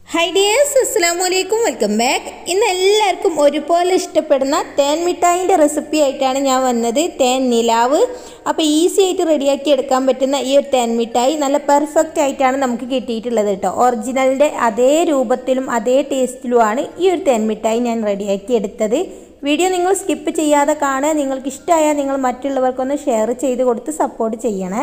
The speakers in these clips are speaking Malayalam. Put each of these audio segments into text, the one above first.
ഹൈ ഡിയേഴ്സ് അസ്സാം വലൈക്കും വെൽക്കം ബാക്ക് ഇന്ന് എല്ലാവർക്കും ഒരുപോലെ ഇഷ്ടപ്പെടുന്ന തേൻ മിഠായിൻ്റെ റെസിപ്പി ആയിട്ടാണ് ഞാൻ വന്നത് തേൻ നിലാവ് അപ്പോൾ ഈസി ആയിട്ട് റെഡിയാക്കി എടുക്കാൻ പറ്റുന്ന ഈ ഒരു തേൻ മിഠായി നല്ല പെർഫെക്റ്റ് ആയിട്ടാണ് നമുക്ക് കിട്ടിയിട്ടുള്ളത് കേട്ടോ ഒറിജിനലിൻ്റെ അതേ രൂപത്തിലും അതേ ടേസ്റ്റിലുമാണ് ഈ ഒരു തേൻ മിഠായി ഞാൻ റെഡിയാക്കി എടുത്തത് വീഡിയോ നിങ്ങൾ സ്കിപ്പ് ചെയ്യാതെ കാണുക നിങ്ങൾക്ക് ഇഷ്ടമായാൽ നിങ്ങൾ മറ്റുള്ളവർക്കൊന്ന് ഷെയർ ചെയ്ത് കൊടുത്ത് സപ്പോർട്ട് ചെയ്യണേ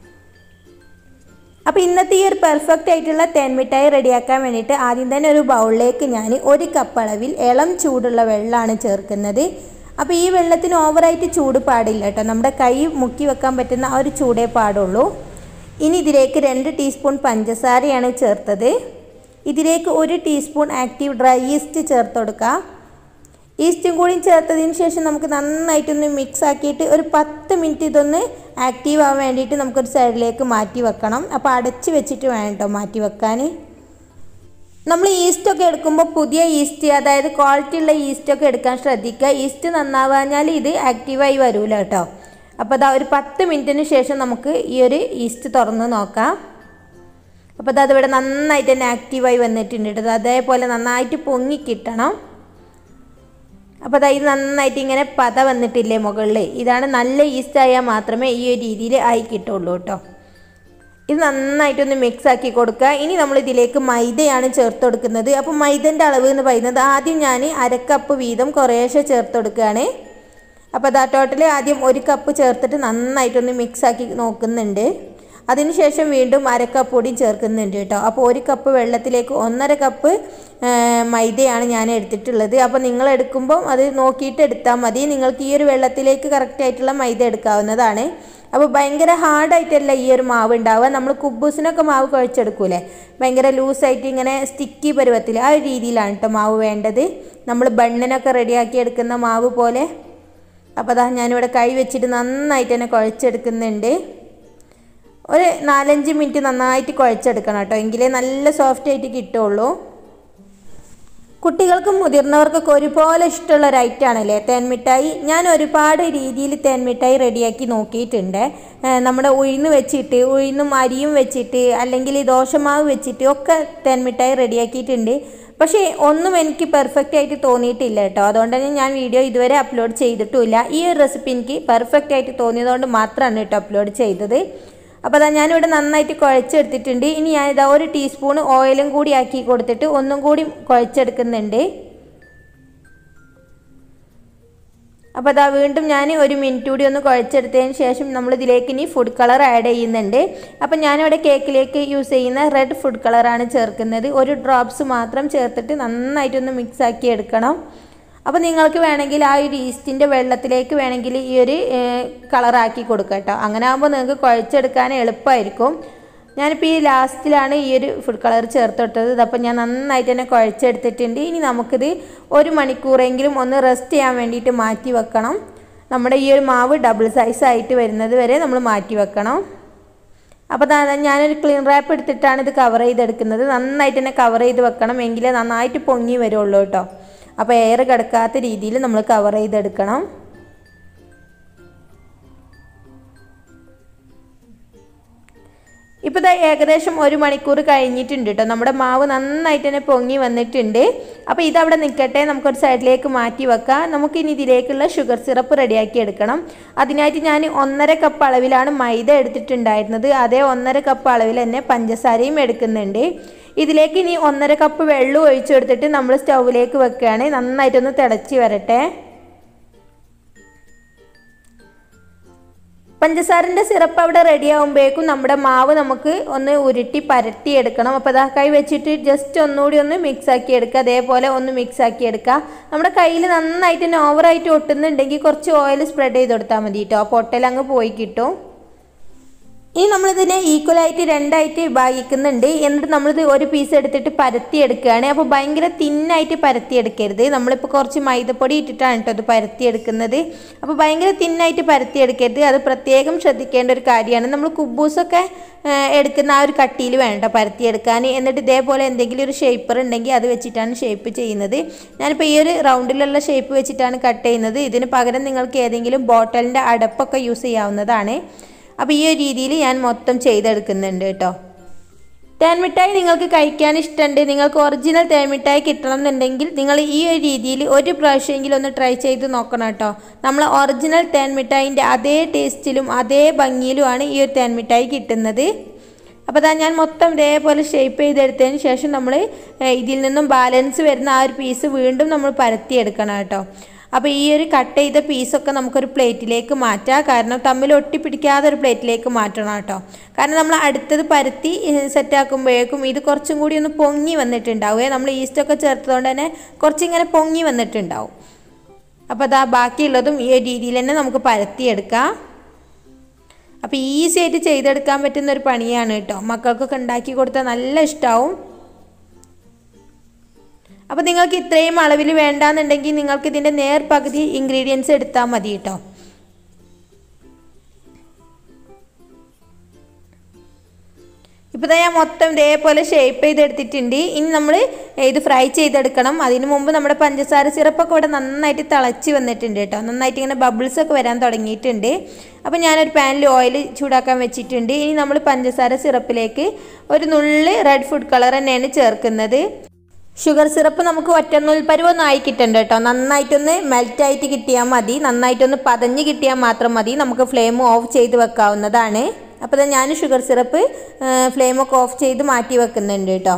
അപ്പോൾ ഇന്നത്തെ ഈ ഒരു പെർഫെക്റ്റ് ആയിട്ടുള്ള തേൻമിഠായി റെഡിയാക്കാൻ വേണ്ടിയിട്ട് ആദ്യം തന്നെ ഒരു ബൗളിലേക്ക് ഞാൻ ഒരു കപ്പ് അളവിൽ ഇളം ചൂടുള്ള വെള്ളമാണ് ചേർക്കുന്നത് അപ്പോൾ ഈ വെള്ളത്തിന് ഓവറായിട്ട് ചൂട് പാടില്ല കേട്ടോ നമ്മുടെ കൈ മുക്കി വെക്കാൻ പറ്റുന്ന ആ ഒരു ചൂടേ പാടുള്ളൂ ഇനി ഇതിലേക്ക് രണ്ട് ടീസ്പൂൺ പഞ്ചസാരയാണ് ചേർത്തത് ഇതിലേക്ക് ഒരു ടീസ്പൂൺ ആക്റ്റീവ് ഡ്രൈ ഈസ്റ്റ് ചേർത്ത് കൊടുക്കുക ഈസ്റ്റും കൂടി ചേർത്തതിന് ശേഷം നമുക്ക് നന്നായിട്ടൊന്ന് മിക്സ് ആക്കിയിട്ട് ഒരു പത്ത് മിനിറ്റ് ഇതൊന്ന് ആക്റ്റീവ് ആവാൻ വേണ്ടിയിട്ട് നമുക്കൊരു സൈഡിലേക്ക് മാറ്റി വെക്കണം അപ്പോൾ അടച്ച് വെച്ചിട്ട് വേണം കേട്ടോ മാറ്റി വെക്കാൻ നമ്മൾ ഈസ്റ്റൊക്കെ എടുക്കുമ്പോൾ പുതിയ ഈസ്റ്റ് അതായത് ക്വാളിറ്റി ഉള്ള ഈസ്റ്റൊക്കെ എടുക്കാൻ ശ്രദ്ധിക്കുക ഈസ്റ്റ് നന്നാവാഞ്ഞാൽ ഇത് ആക്റ്റീവായി വരൂല കേട്ടോ അപ്പോൾ അതാ ഒരു പത്ത് മിനിറ്റിന് ശേഷം നമുക്ക് ഈ ഒരു ഈസ്റ്റ് തുറന്ന് നോക്കാം അപ്പോൾ അത് ഇവിടെ നന്നായിട്ട് തന്നെ ആക്റ്റീവായി വന്നിട്ടുണ്ട് കേട്ടോ അതേപോലെ നന്നായിട്ട് പൊങ്ങി കിട്ടണം അപ്പോൾ അതാ ഇത് നന്നായിട്ട് ഇങ്ങനെ പത വന്നിട്ടില്ലേ മുകളിൽ ഇതാണ് നല്ല ഈസ്റ്റ് ആയാൽ മാത്രമേ ഈ ഒരു രീതിയിൽ ആയി കിട്ടുള്ളൂ കേട്ടോ ഇത് നന്നായിട്ടൊന്ന് മിക്സ് ആക്കി കൊടുക്കുക ഇനി നമ്മൾ ഇതിലേക്ക് മൈദയാണ് ചേർത്ത് കൊടുക്കുന്നത് അപ്പോൾ മൈദൻ്റെ അളവ് എന്ന് പറയുന്നത് ആദ്യം ഞാൻ അരക്കപ്പ് വീതം കുറേശ്ശെ ചേർത്ത് കൊടുക്കുകയാണ് അപ്പോൾ അതാ ടോട്ടൽ ആദ്യം ഒരു കപ്പ് ചേർത്തിട്ട് നന്നായിട്ടൊന്ന് മിക്സ് ആക്കി നോക്കുന്നുണ്ട് അതിനുശേഷം വീണ്ടും അരക്കപ്പ് പൊടിയും ചേർക്കുന്നുണ്ട് കേട്ടോ അപ്പോൾ ഒരു കപ്പ് വെള്ളത്തിലേക്ക് ഒന്നര കപ്പ് മൈദയാണ് ഞാൻ എടുത്തിട്ടുള്ളത് അപ്പോൾ നിങ്ങൾ എടുക്കുമ്പോൾ അത് നോക്കിയിട്ട് എടുത്താൽ മതി നിങ്ങൾക്ക് ഈ ഒരു വെള്ളത്തിലേക്ക് കറക്റ്റ് ആയിട്ടുള്ള മൈദ എടുക്കാവുന്നതാണ് അപ്പോൾ ഭയങ്കര ഹാർഡായിട്ടല്ല ഈ ഒരു മാവ് ഉണ്ടാവുക നമ്മൾ കുബൂസിനൊക്കെ മാവ് കുഴച്ചെടുക്കൂലേ ഭയങ്കര ലൂസായിട്ട് ഇങ്ങനെ സ്റ്റിക്കി പരുവത്തിൽ ആ ഒരു രീതിയിലാണ് കേട്ടോ മാവ് വേണ്ടത് നമ്മൾ ബണ്ണിനൊക്കെ റെഡിയാക്കി എടുക്കുന്ന മാവ് പോലെ അപ്പോൾ അതാ ഞാനിവിടെ കൈ വെച്ചിട്ട് നന്നായിട്ട് തന്നെ കുഴച്ചെടുക്കുന്നുണ്ട് ഒരു നാലഞ്ച് മിനിറ്റ് നന്നായിട്ട് കുഴച്ചെടുക്കണം കേട്ടോ എങ്കിലേ നല്ല സോഫ്റ്റ് ആയിട്ട് കിട്ടുള്ളൂ കുട്ടികൾക്കും മുതിർന്നവർക്കൊക്കെ ഒരുപോലെ ഇഷ്ടമുള്ള ഒരു ഐറ്റാണല്ലേ തേൻമിഠായി ഞാൻ ഒരുപാട് രീതിയിൽ തേൻമിഠായി റെഡിയാക്കി നോക്കിയിട്ടുണ്ട് നമ്മുടെ ഉഴുന്ന് വെച്ചിട്ട് ഉഴുന്നും അരിയും വെച്ചിട്ട് അല്ലെങ്കിൽ ദോശമാവ് വെച്ചിട്ട് ഒക്കെ തേൻമിഠായി റെഡിയാക്കിയിട്ടുണ്ട് പക്ഷേ ഒന്നും എനിക്ക് പെർഫെക്റ്റ് ആയിട്ട് തോന്നിയിട്ടില്ല കേട്ടോ അതുകൊണ്ട് തന്നെ ഞാൻ വീഡിയോ ഇതുവരെ അപ്ലോഡ് ചെയ്തിട്ടുമില്ല ഈ ഒരു റെസിപ്പി എനിക്ക് പെർഫെക്റ്റ് ആയിട്ട് തോന്നിയതുകൊണ്ട് മാത്രമാണ് കേട്ടോ അപ്ലോഡ് ചെയ്തത് അപ്പോൾ അതാ ഞാനിവിടെ നന്നായിട്ട് കുഴച്ചെടുത്തിട്ടുണ്ട് ഇനി ഞാനിതാ ഒരു ടീസ്പൂൺ ഓയിലും കൂടി ആക്കി കൊടുത്തിട്ട് ഒന്നും കൂടി കുഴച്ചെടുക്കുന്നുണ്ട് അപ്പോൾ അതാ വീണ്ടും ഞാൻ ഒരു മിനിറ്റ് കൂടി ഒന്ന് കുഴച്ചെടുത്തതിന് ശേഷം നമ്മൾ ഇതിലേക്ക് ഇനി ഫുഡ് കളർ ആഡ് ചെയ്യുന്നുണ്ട് അപ്പോൾ ഞാനിവിടെ കേക്കിലേക്ക് യൂസ് ചെയ്യുന്ന റെഡ് ഫുഡ് കളറാണ് ചേർക്കുന്നത് ഒരു ഡ്രോപ്സ് മാത്രം ചേർത്തിട്ട് നന്നായിട്ടൊന്ന് മിക്സ് ആക്കി എടുക്കണം അപ്പോൾ നിങ്ങൾക്ക് വേണമെങ്കിൽ ആ ഒരു ഈസ്റ്റിൻ്റെ വെള്ളത്തിലേക്ക് വേണമെങ്കിൽ ഈ ഒരു കളറാക്കി കൊടുക്കുക കേട്ടോ അങ്ങനെ ആകുമ്പോൾ നിങ്ങൾക്ക് കുഴച്ചെടുക്കാൻ എളുപ്പമായിരിക്കും ഞാനിപ്പോൾ ഈ ലാസ്റ്റിലാണ് ഈ ഒരു ഫുഡ് കളർ ചേർത്തെടുത്തത് അപ്പോൾ ഞാൻ നന്നായിട്ട് തന്നെ കുഴച്ചെടുത്തിട്ടുണ്ട് ഇനി നമുക്കിത് ഒരു മണിക്കൂറെങ്കിലും ഒന്ന് റെസ്റ്റ് ചെയ്യാൻ വേണ്ടിയിട്ട് മാറ്റി വെക്കണം നമ്മുടെ ഈ ഒരു മാവ് ഡബിൾ സൈസ് ആയിട്ട് വരുന്നത് വരെ നമ്മൾ മാറ്റി വെക്കണം അപ്പോൾ ഞാനൊരു ക്ലീൻ റാപ്പ് എടുത്തിട്ടാണ് ഇത് കവർ ചെയ്തെടുക്കുന്നത് നന്നായിട്ട് തന്നെ കവർ ചെയ്ത് വെക്കണം എങ്കിലേ നന്നായിട്ട് പൊങ്ങി വരുള്ളൂ കേട്ടോ അപ്പോൾ എയർ കിടക്കാത്ത രീതിയിൽ നമ്മൾ കവർ ചെയ്തെടുക്കണം ഇപ്പോൾ ഇതാ ഏകദേശം ഒരു മണിക്കൂർ കഴിഞ്ഞിട്ടുണ്ട് കേട്ടോ നമ്മുടെ മാവ് നന്നായിട്ട് തന്നെ പൊങ്ങി വന്നിട്ടുണ്ട് അപ്പോൾ ഇതവിടെ നിൽക്കട്ടെ നമുക്കൊരു സൈഡിലേക്ക് മാറ്റി വെക്കാം നമുക്കിനി ഇതിലേക്കുള്ള ഷുഗർ സിറപ്പ് റെഡിയാക്കി എടുക്കണം അതിനായിട്ട് ഞാൻ ഒന്നര കപ്പ് അളവിലാണ് മൈദ എടുത്തിട്ടുണ്ടായിരുന്നത് അതേ ഒന്നര കപ്പ് അളവിൽ തന്നെ പഞ്ചസാരയും എടുക്കുന്നുണ്ട് ഇതിലേക്ക് ഇനി ഒന്നര കപ്പ് വെള്ളം ഒഴിച്ചു കൊടുത്തിട്ട് നമ്മൾ സ്റ്റൗവിലേക്ക് വെക്കുകയാണ് നന്നായിട്ടൊന്ന് തിളച്ച് വരട്ടെ പഞ്ചസാരൻ്റെ സിറപ്പ് അവിടെ റെഡി ആകുമ്പോഴേക്കും നമ്മുടെ മാവ് നമുക്ക് ഒന്ന് ഉരുട്ടി പരട്ടി എടുക്കണം അപ്പോൾ അതാ കൈ വെച്ചിട്ട് ജസ്റ്റ് ഒന്നുകൂടി ഒന്ന് മിക്സ് ആക്കി എടുക്കുക അതേപോലെ ഒന്ന് മിക്സ് ആക്കി എടുക്കുക നമ്മുടെ കയ്യിൽ നന്നായിട്ട് തന്നെ ഓവറായിട്ട് ഒട്ടുന്നുണ്ടെങ്കിൽ കുറച്ച് ഓയിൽ സ്പ്രെഡ് ചെയ്ത് കൊടുത്താൽ മതി കേട്ടോ അപ്പോൾ ഒട്ടലങ്ങ് പോയി കിട്ടും ഇനി നമ്മളിതിനെ ഈക്വലായിട്ട് രണ്ടായിട്ട് വിഭാഗിക്കുന്നുണ്ട് എന്നിട്ട് നമ്മളിത് ഒരു പീസ് എടുത്തിട്ട് പരത്തി എടുക്കുകയാണ് അപ്പോൾ ഭയങ്കര തിന്നായിട്ട് പരത്തി എടുക്കരുത് നമ്മളിപ്പോൾ കുറച്ച് മൈദപ്പൊടി ഇട്ടിട്ടാണ് കേട്ടോ അത് പരത്തി എടുക്കുന്നത് അപ്പോൾ ഭയങ്കര തിന്നായിട്ട് പരത്തി എടുക്കരുത് അത് പ്രത്യേകം ശ്രദ്ധിക്കേണ്ട ഒരു കാര്യമാണ് നമ്മൾ കുബൂസൊക്കെ എടുക്കുന്ന ആ ഒരു കട്ടിയിൽ വേണ്ട പരത്തി എടുക്കാൻ എന്നിട്ട് ഇതേപോലെ എന്തെങ്കിലും ഒരു ഷേപ്പർ ഉണ്ടെങ്കിൽ അത് വെച്ചിട്ടാണ് ഷേപ്പ് ചെയ്യുന്നത് ഞാനിപ്പോൾ ഈ ഒരു റൗണ്ടിലുള്ള ഷേപ്പ് വെച്ചിട്ടാണ് കട്ട് ചെയ്യുന്നത് ഇതിന് പകരം നിങ്ങൾക്ക് ഏതെങ്കിലും ബോട്ടലിൻ്റെ അടപ്പൊക്കെ യൂസ് ചെയ്യാവുന്നതാണ് അപ്പോൾ ഈ ഒരു രീതിയിൽ ഞാൻ മൊത്തം ചെയ്തെടുക്കുന്നുണ്ട് കേട്ടോ തേൻ മിഠായി നിങ്ങൾക്ക് കഴിക്കാൻ ഇഷ്ടമുണ്ട് നിങ്ങൾക്ക് ഒറിജിനൽ തേൻ മിഠായി കിട്ടണം എന്നുണ്ടെങ്കിൽ നിങ്ങൾ ഈ ഒരു രീതിയിൽ ഒരു പ്രാവശ്യമെങ്കിലും ഒന്ന് ട്രൈ ചെയ്ത് നോക്കണം കേട്ടോ നമ്മൾ ഒറിജിനൽ തേൻ മിഠായിൻ്റെ അതേ ടേസ്റ്റിലും അതേ ഭംഗിയിലുമാണ് ഈ ഒരു തേൻ മിഠായി കിട്ടുന്നത് അപ്പോൾ അതാ ഞാൻ മൊത്തം ഇതേപോലെ ഷേപ്പ് ചെയ്തെടുത്തതിന് ശേഷം നമ്മൾ ഇതിൽ നിന്നും ബാലൻസ് വരുന്ന ആ ഒരു പീസ് വീണ്ടും നമ്മൾ പരത്തിയെടുക്കണം കേട്ടോ അപ്പോൾ ഈ ഒരു കട്ട് ചെയ്ത പീസൊക്കെ നമുക്കൊരു പ്ലേറ്റിലേക്ക് മാറ്റാം കാരണം തമ്മിൽ ഒട്ടിപ്പിടിക്കാതെ ഒരു പ്ലേറ്റിലേക്ക് മാറ്റണം കേട്ടോ കാരണം നമ്മൾ അടുത്തത് പരത്തി സെറ്റാക്കുമ്പോഴേക്കും ഇത് കുറച്ചും കൂടി ഒന്ന് പൊങ്ങി വന്നിട്ടുണ്ടാവുക നമ്മൾ ഈസ്റ്റൊക്കെ ചേർത്തതുകൊണ്ട് തന്നെ കുറച്ചിങ്ങനെ പൊങ്ങി വന്നിട്ടുണ്ടാവും അപ്പോൾ അതാ ബാക്കിയുള്ളതും ഈ ഒരു രീതിയിൽ തന്നെ നമുക്ക് പരത്തിയെടുക്കാം അപ്പോൾ ഈസി ആയിട്ട് ചെയ്തെടുക്കാൻ പറ്റുന്ന ഒരു പണിയാണ് കേട്ടോ മക്കൾക്കൊക്കെ ഉണ്ടാക്കി കൊടുത്താൽ നല്ല ഇഷ്ടമാവും അപ്പോൾ നിങ്ങൾക്ക് ഇത്രയും അളവിൽ വേണ്ടാന്നുണ്ടെങ്കിൽ നിങ്ങൾക്ക് ഇതിൻ്റെ നേർ പകുതി ഇൻഗ്രീഡിയൻസ് എടുത്താൽ മതി കേട്ടോ ഇപ്പോൾ ഞാൻ മൊത്തം ഇതേപോലെ ഷേപ്പ് ചെയ്തെടുത്തിട്ടുണ്ട് ഇനി നമ്മൾ ഇത് ഫ്രൈ ചെയ്തെടുക്കണം അതിന് മുമ്പ് നമ്മുടെ പഞ്ചസാര സിറപ്പൊക്കെ ഇവിടെ നന്നായിട്ട് തിളച്ച് വന്നിട്ടുണ്ട് കേട്ടോ നന്നായിട്ട് ഇങ്ങനെ ബബിൾസ് ഒക്കെ വരാൻ തുടങ്ങിയിട്ടുണ്ട് അപ്പോൾ ഞാനൊരു പാനിൽ ഓയിൽ ചൂടാക്കാൻ വെച്ചിട്ടുണ്ട് ഇനി നമ്മൾ പഞ്ചസാര സിറപ്പിലേക്ക് ഒരു നുള്ളി റെഡ് ഫുഡ് കളർ തന്നെയാണ് ചേർക്കുന്നത് ഷുഗർ സിറപ്പ് നമുക്ക് ഒറ്റനൂൽ പരുവൊന്നും ആയി കിട്ടണ്ട കേട്ടോ നന്നായിട്ടൊന്ന് മെൽറ്റായിട്ട് കിട്ടിയാൽ മതി നന്നായിട്ടൊന്ന് പതഞ്ഞ് കിട്ടിയാൽ മാത്രം മതി നമുക്ക് ഫ്ലെയിം ഓഫ് ചെയ്ത് വെക്കാവുന്നതാണ് അപ്പോൾ ഞാൻ ഷുഗർ സിറപ്പ് ഫ്ലെയിമൊക്കെ ഓഫ് ചെയ്ത് മാറ്റി വെക്കുന്നുണ്ട് കേട്ടോ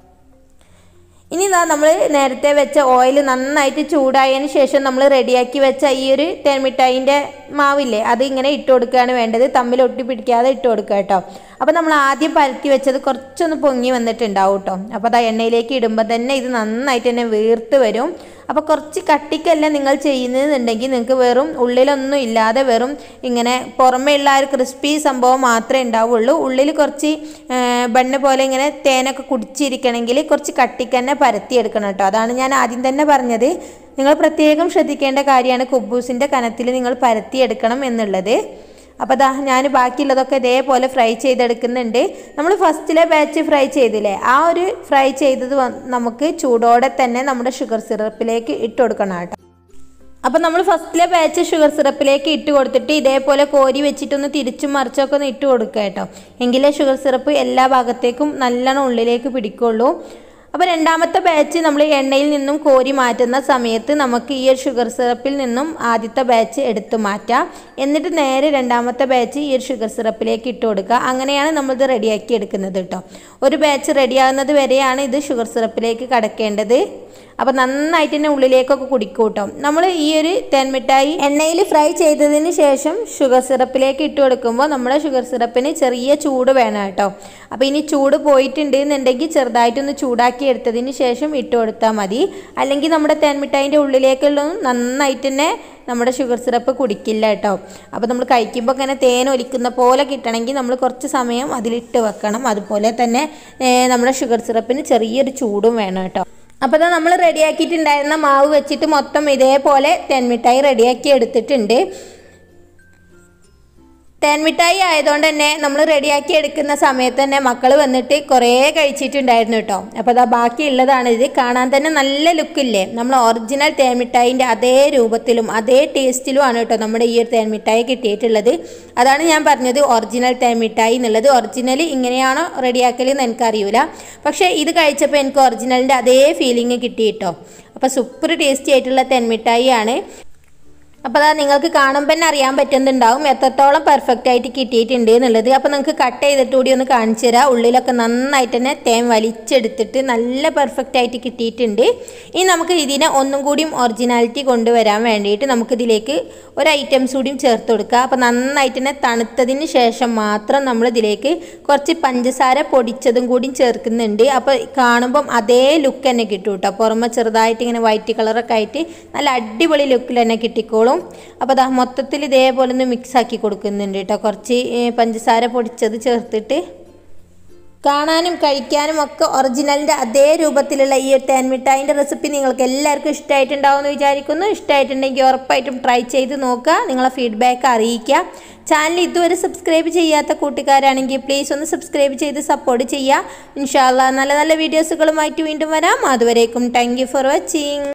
ഇനി ഇതാ നമ്മൾ നേരത്തെ വെച്ച ഓയിൽ നന്നായിട്ട് ചൂടായതിന് ശേഷം നമ്മൾ റെഡിയാക്കി വെച്ച ഈ ഒരു തേൻമിഠായിൻ്റെ മാവില്ലേ അത് ഇങ്ങനെ ഇട്ട് കൊടുക്കുകയാണ് വേണ്ടത് തമ്മിൽ ഒട്ടിപ്പിടിക്കാതെ ഇട്ട് കൊടുക്കുക കേട്ടോ അപ്പോൾ നമ്മൾ ആദ്യം പരത്തി വെച്ചത് കുറച്ചൊന്ന് പൊങ്ങി വന്നിട്ടുണ്ടാവും കേട്ടോ അപ്പോൾ അത് എണ്ണയിലേക്ക് ഇടുമ്പോൾ തന്നെ ഇത് നന്നായിട്ട് തന്നെ വീർത്ത് വരും അപ്പോൾ കുറച്ച് കട്ടിക്കല്ല നിങ്ങൾ ചെയ്യുന്നതെന്നുണ്ടെങ്കിൽ നിങ്ങൾക്ക് വെറും ഉള്ളിലൊന്നും ഇല്ലാതെ വെറും ഇങ്ങനെ പുറമേ ഉള്ള ആ ഒരു ക്രിസ്പി സംഭവം മാത്രമേ ഉണ്ടാവുള്ളൂ ഉള്ളിൽ കുറച്ച് ബണ്ണ് പോലെ ഇങ്ങനെ തേനൊക്കെ കുടിച്ചിരിക്കണമെങ്കിൽ കുറച്ച് കട്ടിക്ക് തന്നെ പരത്തിയെടുക്കണം കേട്ടോ അതാണ് ഞാൻ ആദ്യം തന്നെ പറഞ്ഞത് നിങ്ങൾ പ്രത്യേകം ശ്രദ്ധിക്കേണ്ട കാര്യമാണ് കുബൂസിൻ്റെ കനത്തിൽ നിങ്ങൾ പരത്തിയെടുക്കണം എന്നുള്ളത് അപ്പോൾ ദാ ഞാൻ ബാക്കിയുള്ളതൊക്കെ ഇതേപോലെ ഫ്രൈ ചെയ്തെടുക്കുന്നുണ്ട് നമ്മൾ ഫസ്റ്റിലെ ബാച്ച് ഫ്രൈ ചെയ്തില്ലേ ആ ഒരു ഫ്രൈ ചെയ്തത് നമുക്ക് ചൂടോടെ തന്നെ നമ്മുടെ ഷുഗർ സിറപ്പിലേക്ക് ഇട്ട് കൊടുക്കണം കേട്ടോ അപ്പോൾ നമ്മൾ ഫസ്റ്റിലെ ബാച്ച് ഷുഗർ സിറപ്പിലേക്ക് ഇട്ട് കൊടുത്തിട്ട് ഇതേപോലെ കോരി വെച്ചിട്ടൊന്ന് തിരിച്ചും മറിച്ചൊക്കെ ഒന്ന് ഇട്ട് കൊടുക്കുക കേട്ടോ എങ്കിലേ ഷുഗർ സിറപ്പ് എല്ലാ ഭാഗത്തേക്കും നല്ലോണം ഉള്ളിലേക്ക് പിടിക്കുള്ളൂ അപ്പോൾ രണ്ടാമത്തെ ബാച്ച് നമ്മൾ എണ്ണയിൽ നിന്നും കോരി മാറ്റുന്ന സമയത്ത് നമുക്ക് ഈ ഒരു ഷുഗർ സിറപ്പിൽ നിന്നും ആദ്യത്തെ ബാച്ച് എടുത്തു മാറ്റാം എന്നിട്ട് നേരെ രണ്ടാമത്തെ ബാച്ച് ഈ ഒരു ഷുഗർ സിറപ്പിലേക്ക് ഇട്ട് കൊടുക്കുക അങ്ങനെയാണ് നമ്മളിത് റെഡിയാക്കി എടുക്കുന്നത് കേട്ടോ ഒരു ബാച്ച് റെഡിയാകുന്നത് വരെയാണ് ഇത് ഷുഗർ സിറപ്പിലേക്ക് കടക്കേണ്ടത് അപ്പോൾ നന്നായിട്ട് തന്നെ ഉള്ളിലേക്കൊക്കെ കുടിക്കും കേട്ടോ നമ്മൾ ഈ ഒരു തേൻമിഠായി എണ്ണയിൽ ഫ്രൈ ചെയ്തതിന് ശേഷം ഷുഗർ സിറപ്പിലേക്ക് ഇട്ട് കൊടുക്കുമ്പോൾ നമ്മുടെ ഷുഗർ സിറപ്പിന് ചെറിയ ചൂട് വേണം കേട്ടോ അപ്പോൾ ഇനി ചൂട് പോയിട്ടുണ്ട് എന്നുണ്ടെങ്കിൽ ചെറുതായിട്ടൊന്ന് ചൂടാക്കി എടുത്തതിന് ശേഷം ഇട്ട് കൊടുത്താൽ മതി അല്ലെങ്കിൽ നമ്മുടെ തേൻമിഠായിൻ്റെ ഉള്ളിലേക്കുള്ള നന്നായിട്ട് തന്നെ നമ്മുടെ ഷുഗർ സിറപ്പ് കുടിക്കില്ല കേട്ടോ അപ്പോൾ നമ്മൾ കഴിക്കുമ്പോൾ ഇങ്ങനെ തേൻ ഒലിക്കുന്ന പോലെ കിട്ടണമെങ്കിൽ നമ്മൾ കുറച്ച് സമയം അതിലിട്ട് വെക്കണം അതുപോലെ തന്നെ നമ്മുടെ ഷുഗർ സിറപ്പിന് ചെറിയൊരു ചൂടും വേണം കേട്ടോ അപ്പോൾ നമ്മൾ റെഡിയാക്കിയിട്ടുണ്ടായിരുന്ന മാവ് വെച്ചിട്ട് മൊത്തം ഇതേപോലെ തെൻമിഠായി റെഡിയാക്കി എടുത്തിട്ടുണ്ട് തേൻമിഠായി ആയതുകൊണ്ട് തന്നെ നമ്മൾ റെഡിയാക്കി എടുക്കുന്ന സമയത്ത് തന്നെ മക്കൾ വന്നിട്ട് കുറേ കഴിച്ചിട്ടുണ്ടായിരുന്നു കേട്ടോ അപ്പോൾ അതാ ബാക്കിയുള്ളതാണ് ഇത് കാണാൻ തന്നെ നല്ല ലുക്കില്ലേ നമ്മൾ ഒറിജിനൽ തേൻമിഠായിൻ്റെ അതേ രൂപത്തിലും അതേ ടേസ്റ്റിലുമാണ് കേട്ടോ നമ്മുടെ ഈ ഒരു തേൻമിഠായി കിട്ടിയിട്ടുള്ളത് അതാണ് ഞാൻ പറഞ്ഞത് ഒറിജിനൽ തേൻമിഠായി എന്നുള്ളത് ഒറിജിനൽ ഇങ്ങനെയാണോ റെഡിയാക്കലെന്ന് എനിക്കറിയില്ല പക്ഷേ ഇത് കഴിച്ചപ്പോൾ എനിക്ക് ഒറിജിനലിൻ്റെ അതേ ഫീലിംഗ് കിട്ടി കേട്ടോ അപ്പോൾ സൂപ്പർ ടേസ്റ്റി ആയിട്ടുള്ള തെൻമിഠായി ആണ് അപ്പോൾ അതാ നിങ്ങൾക്ക് കാണുമ്പോൾ തന്നെ അറിയാൻ പറ്റുന്നുണ്ടാവും എത്രത്തോളം പെർഫെക്റ്റ് ആയിട്ട് കിട്ടിയിട്ടുണ്ട് എന്നുള്ളത് അപ്പോൾ നിങ്ങൾക്ക് കട്ട് ചെയ്തിട്ട് കൂടി ഒന്ന് കാണിച്ചു തരാം ഉള്ളിലൊക്കെ നന്നായിട്ട് തന്നെ തേൻ വലിച്ചെടുത്തിട്ട് നല്ല പെർഫെക്റ്റ് ആയിട്ട് കിട്ടിയിട്ടുണ്ട് ഇനി നമുക്ക് ഇതിനെ ഒന്നും കൂടിയും ഒറിജിനാലിറ്റി കൊണ്ടുവരാൻ വേണ്ടിയിട്ട് നമുക്കിതിലേക്ക് ഒരു ഐറ്റംസ് കൂടിയും ചേർത്ത് കൊടുക്കുക അപ്പോൾ നന്നായിട്ട് തന്നെ തണുത്തതിന് ശേഷം മാത്രം നമ്മൾ ഇതിലേക്ക് കുറച്ച് പഞ്ചസാര പൊടിച്ചതും കൂടിയും ചേർക്കുന്നുണ്ട് അപ്പോൾ കാണുമ്പം അതേ ലുക്ക് തന്നെ കിട്ടും കേട്ടോ പുറമെ ചെറുതായിട്ട് ഇങ്ങനെ വൈറ്റ് കളറൊക്കെ ആയിട്ട് നല്ല അടിപൊളി ലുക്കിൽ തന്നെ കിട്ടിക്കോളും അപ്പോൾ അതാ മൊത്തത്തിൽ ഇതേപോലെ ഒന്ന് മിക്സ് ആക്കി കൊടുക്കുന്നുണ്ട് കേട്ടോ കുറച്ച് ഏ, പഞ്ചസാര പൊടിച്ചത് ചേർത്തിട്ട് കാണാനും കഴിക്കാനും ഒക്കെ ഒറിജിനലിൻ്റെ അതേ രൂപത്തിലുള്ള ഈ ഒരു തേൻമിഠായിൻ്റെ റെസിപ്പി നിങ്ങൾക്ക് എല്ലാവർക്കും ഇഷ്ടമായിട്ടുണ്ടാവും എന്ന് വിചാരിക്കുന്നു ഇഷ്ടമായിട്ടുണ്ടെങ്കിൽ ഉറപ്പായിട്ടും ട്രൈ ചെയ്ത് നോക്കുക നിങ്ങളെ ഫീഡ്ബാക്ക് അറിയിക്കുക ചാനൽ ഇതുവരെ സബ്സ്ക്രൈബ് ചെയ്യാത്ത കൂട്ടുകാരാണെങ്കിൽ പ്ലീസ് ഒന്ന് സബ്സ്ക്രൈബ് ചെയ്ത് സപ്പോർട്ട് ചെയ്യുക ഇൻഷാല്ല നല്ല നല്ല വീഡിയോസുകളുമായിട്ട് വീണ്ടും വരാം അതുവരേക്കും താങ്ക് യു ഫോർ വാച്ചിങ്